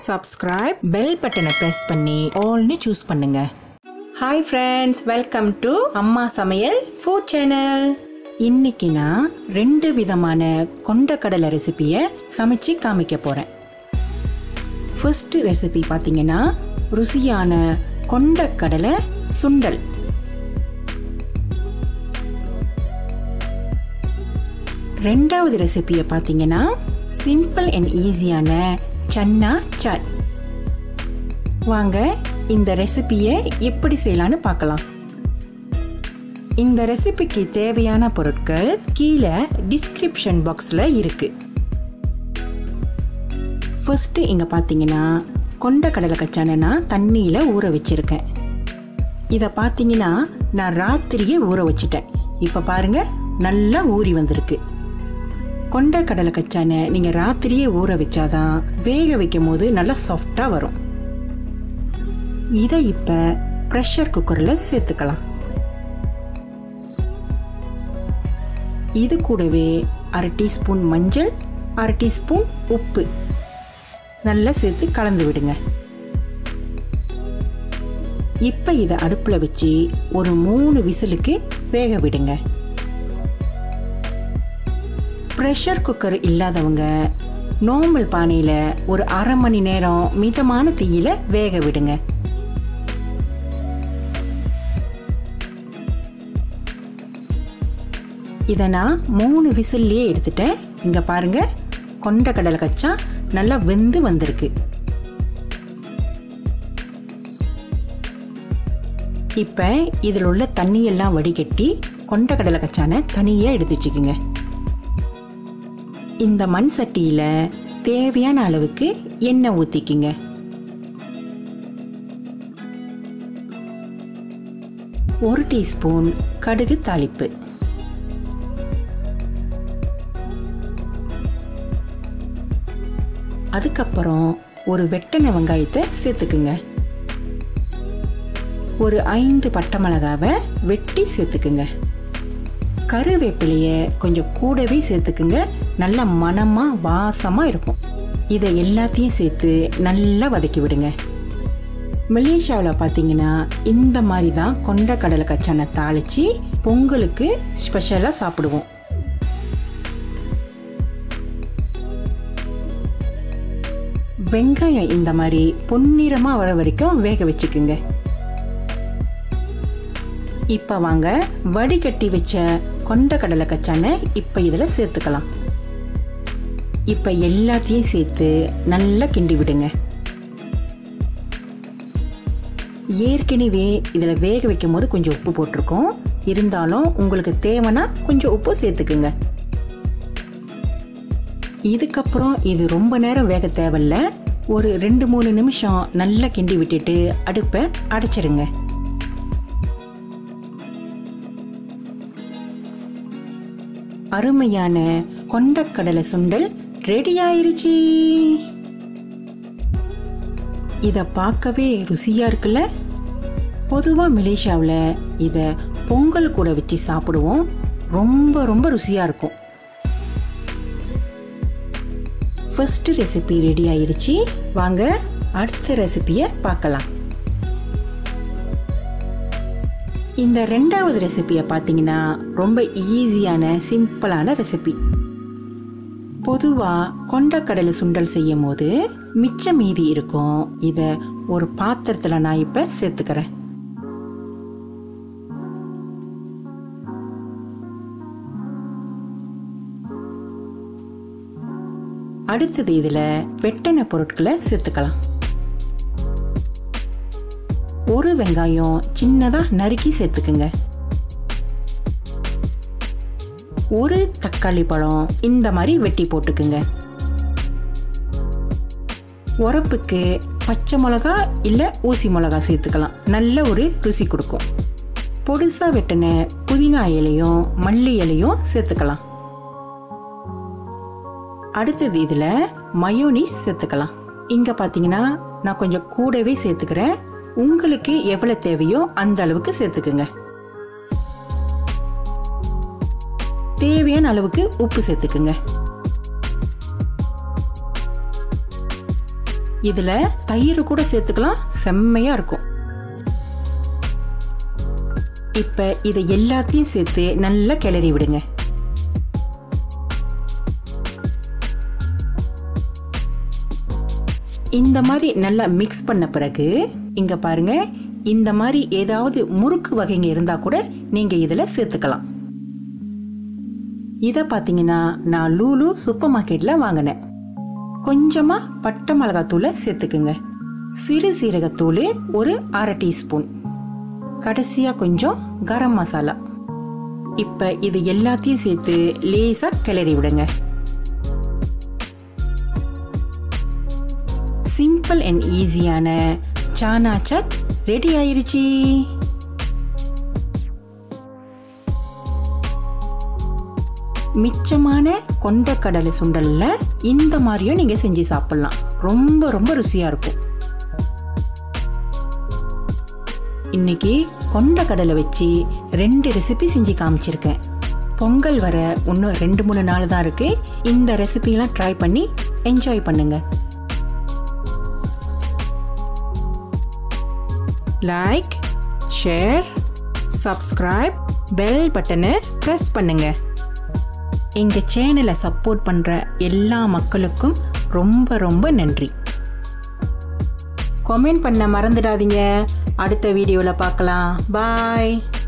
subscribe bell பட்டனை press பண்ணி ஆல்னு சூஸ் பண்ணுங்க ஹாய் ஃப்ரெண்ட்ஸ் வெல்கம் டு அம்மா சமையல் ஃபுட் சேனல் இன்னைக்கு நான் ரெண்டு விதமான கொண்டக்கடலை ரெசிபியை சமைச்சு காமிக்க போகிறேன் ஃபர்ஸ்ட் ரெசிபி பார்த்தீங்கன்னா ருசியான கொண்டக்கடலை சுண்டல் ரெண்டாவது ரெசிபியை பார்த்தீங்கன்னா சிம்பிள் அண்ட் ஈஸியான சன்னா சாட் வாங்க இந்த ரெசிபியை எப்படி செய்யலான்னு பார்க்கலாம் இந்த ரெசிபிக்கு தேவையான பொருட்கள் கீழே டிஸ்கிரிப்ஷன் பாக்ஸில் இருக்கு ஃபர்ஸ்ட்டு இங்கே பார்த்தீங்கன்னா கொண்ட கடலை கச்சானை நான் தண்ணியில் ஊற வச்சிருக்கேன் இதை பார்த்தீங்கன்னா நான் ராத்திரியே ஊற வச்சிட்டேன் இப்போ பாருங்க நல்லா ஊறி வந்திருக்கு கொண்ட கடலை கச்சானை நீங்கள் ராத்திரியே ஊற வச்சாதான் வேக வைக்கும் போது நல்லா சாஃப்டாக வரும் இதை இப்போ ப்ரெஷர் குக்கரில் சேர்த்துக்கலாம் இது கூடவே அரை டீஸ்பூன் மஞ்சள் அரை டீஸ்பூன் உப்பு நல்லா சேர்த்து கலந்து விடுங்க இப்போ இதை அடுப்பில் வச்சு ஒரு மூணு விசிலுக்கு வேக விடுங்க ப்ரெஷர் குக்கர் இல்லாதவங்க நார்மல் பானையில் ஒரு அரை மணி நேரம் மிதமான தீயில வேக விடுங்க இதை நான் மூணு விசில்லையே எடுத்துட்டேன் இங்கே பாருங்க கொண்ட கடலை கச்சா நல்லா வெந்து வந்திருக்கு இப்போ இதில் உள்ள தண்ணியெல்லாம் வடிகட்டி கொண்ட கடலை கச்சானை தனியாக எடுத்து வச்சுக்கோங்க இந்த மண் சட்டியில் தேவையான அளவுக்கு எண்ணெய் ஊற்றிக்கிங்க ஒரு டீஸ்பூன் கடுகு தாளிப்பு அதுக்கப்புறம் ஒரு வெட்டனை வெங்காயத்தை சேர்த்துக்குங்க ஒரு ஐந்து பட்டை மிளகாவை வெட்டி சேர்த்துக்குங்க கருவேப்பிலையை கொஞ்சம் கூடவே சேர்த்துக்குங்க நல்ல மனமாக வாசமாக இருக்கும் இதை எல்லாத்தையும் சேர்த்து நல்லா வதக்கி விடுங்க மலேசியாவில் பார்த்தீங்கன்னா இந்த மாதிரி தான் கொண்ட கடலை கச்சானை தாளித்து பொங்கலுக்கு ஸ்பெஷலாக சாப்பிடுவோம் வெங்காயம் இந்த மாதிரி பொன்னிறமாக வர வரைக்கும் வேக வச்சுக்குங்க இப்போ வாங்க வடிகட்டி வச்ச கொண்ட கடலை கச்சானை இப்போ இதில் சேர்த்துக்கலாம் இப்போ எல்லாத்தையும் சேர்த்து நல்லா கிண்டி விடுங்க ஏற்கனவே இதில் வேக வைக்கும் போது கொஞ்சம் உப்பு போட்டிருக்கோம் இருந்தாலும் உங்களுக்கு தேவைன்னா கொஞ்சம் உப்பு சேர்த்துக்குங்க இதுக்கப்புறம் இது ரொம்ப நேரம் வேக தேவையில்ல ஒரு ரெண்டு மூணு நிமிஷம் நல்லா கிண்டி விட்டுட்டு அடுப்பை அடைச்சிருங்க அருமையான கொண்டக்கடலை சுண்டல் ரெடி ஆயிருச்சு இதை பார்க்கவே ருசியாக இருக்குல்ல பொதுவாக மலேசியாவில் இதை பொங்கல் கூட வச்சு சாப்பிடுவோம் ரொம்ப ரொம்ப ருசியாக இருக்கும் ஃபர்ஸ்ட் ரெசிபி ரெடி ஆயிருச்சு வாங்க அடுத்த ரெசிபியை பார்க்கலாம் இந்த ரெண்டாவது ரெசிபியை பார்த்தீங்கன்னா ரொம்ப ஈஸியான சிம்பிளான ரெசிபி பொதுவாக கொண்டக்கடலை சுண்டல் செய்யும் போது மிச்ச மீதி இருக்கும் இதை ஒரு பாத்திரத்தில் நான் இப்போ சேர்த்துக்கிறேன் அடுத்தது இதில் வெட்டெண்ணெய் பொருட்களை சேர்த்துக்கலாம் ஒரு வெங்காயம் சின்னதாக நறுக்கி சேர்த்துக்குங்க ஒரு தக்காளி பழம் இந்த மாதிரி வெட்டி போட்டுக்குங்க உரப்புக்கு பச்சை மிளகா இல்லை ஊசி மிளகா சேர்த்துக்கலாம் நல்ல ஒரு ருசி கொடுக்கும் பொடிசாக வெட்டின புதினா இலையும் மல்லி இலையும் சேர்த்துக்கலாம் அடுத்தது இதில் மயோனிஸ் சேர்த்துக்கலாம் இங்கே பார்த்தீங்கன்னா நான் கொஞ்சம் கூடவே சேர்த்துக்கிறேன் உங்களுக்கு எவ்வளோ தேவையோ அந்த அளவுக்கு சேர்த்துக்குங்க தேவையான அளவுக்கு உப்பு சேர்த்துக்குங்க இதில் தயிர் கூட சேர்த்துக்கலாம் செம்மையாக இருக்கும் இப்போ இதை எல்லாத்தையும் சேர்த்து நல்லா கிளறி விடுங்க இந்த மாதிரி நல்லா மிக்ஸ் பண்ண பிறகு இங்க பாருங்க இந்த மாதிரி ஏதாவது முறுக்கு வகைங்க இருந்தா கூட நீங்க இதுல சேர்த்துக்கலாம் இதை பார்த்தீங்கன்னா நான் லூலு சூப்பர் மார்க்கெட்ல வாங்கினேன் கொஞ்சமா பட்டை மிளகாத்தூளை சேர்த்துக்குங்க சிறு சீரகத்தூள் ஒரு அரை டீஸ்பூன் கடைசியா கொஞ்சம் கரம் மசாலா இப்ப இது எல்லாத்தையும் சேர்த்து லேசா கிளறி விடுங்க சிம்பிள் அண்ட் ஈஸியான சானா சட் ரெடி ஆயிருச்சு மிச்சமான கொண்டக்கடலை சுண்டல்ல இந்த மாதிரியும் நீங்க செஞ்சு சாப்பிடலாம் ரொம்ப ரொம்ப ருசியா இருக்கும் இன்னைக்கு கொண்டக்கடலை வச்சு ரெண்டு ரெசிபி செஞ்சு காமிச்சிருக்கேன் பொங்கல் வர இன்னும் ரெண்டு மூணு நாள் தான் இருக்கு இந்த ரெசிபிலாம் ட்ரை பண்ணி என்ஜாய் பண்ணுங்க லைக் ஷேர் சப்ஸ்கிரைப் பெல் பட்டனை ப்ரெஸ் பண்ணுங்க எங்கள் சேனலை சப்போர்ட் பண்ணுற எல்லா மக்களுக்கும் ரொம்ப ரொம்ப நன்றி கமெண்ட் பண்ண மறந்துடாதீங்க அடுத்த வீடியோவில் பார்க்கலாம் பாய்